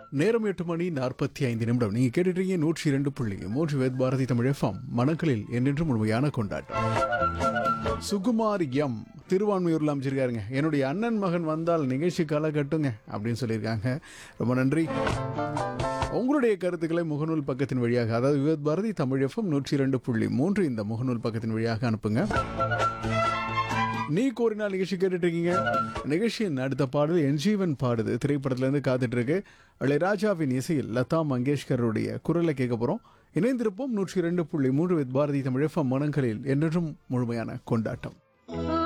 நேரம் எட்டு மணி நாற்பத்தி ஐந்து நிமிடம் நீங்க கேட்டுட்டீங்க நூற்றி இரண்டு புள்ளி மூன்று வேத் பாரதி தமிழ் எஃப்எம் மனங்களில் என்றென்றும் முழுமையான கொண்டாட்டம் சுகுமார் எம் திருவான்மையூர்ல அமைச்சிருக்காருங்க என்னுடைய அண்ணன் மகன் வந்தால் நிகழ்ச்சி களை கட்டுங்க அப்படின்னு சொல்லியிருக்காங்க ரொம்ப நன்றி உங்களுடைய கருத்துக்களை முகநூல் பக்கத்தின் வழியாக அதாவது விவேத் பாரதி தமிழ் எஃப்எம் நூற்றி இரண்டு புள்ளி மூன்று இந்த முகநூல் பக்கத்தின் வழியாக அனுப்புங்க நீ கோரினால் நிகழ்ச்சி கேட்டுட்டு இருக்கீங்க நிகழ்ச்சியின் அடுத்த பாடல் என் ஜீவன் பாடுது திரைப்படத்திலேருந்து காத்துட்டு இருக்கு இளையராஜாவின் இசையில் லதா மங்கேஷ்கருடைய குரலை கேட்க போறோம் இணைந்திருப்போம் நூற்றி இரண்டு புள்ளி மூன்று வித் பாரதி தமிழ் எஃப்எம் மனங்களில் என்றும் முழுமையான கொண்டாட்டம்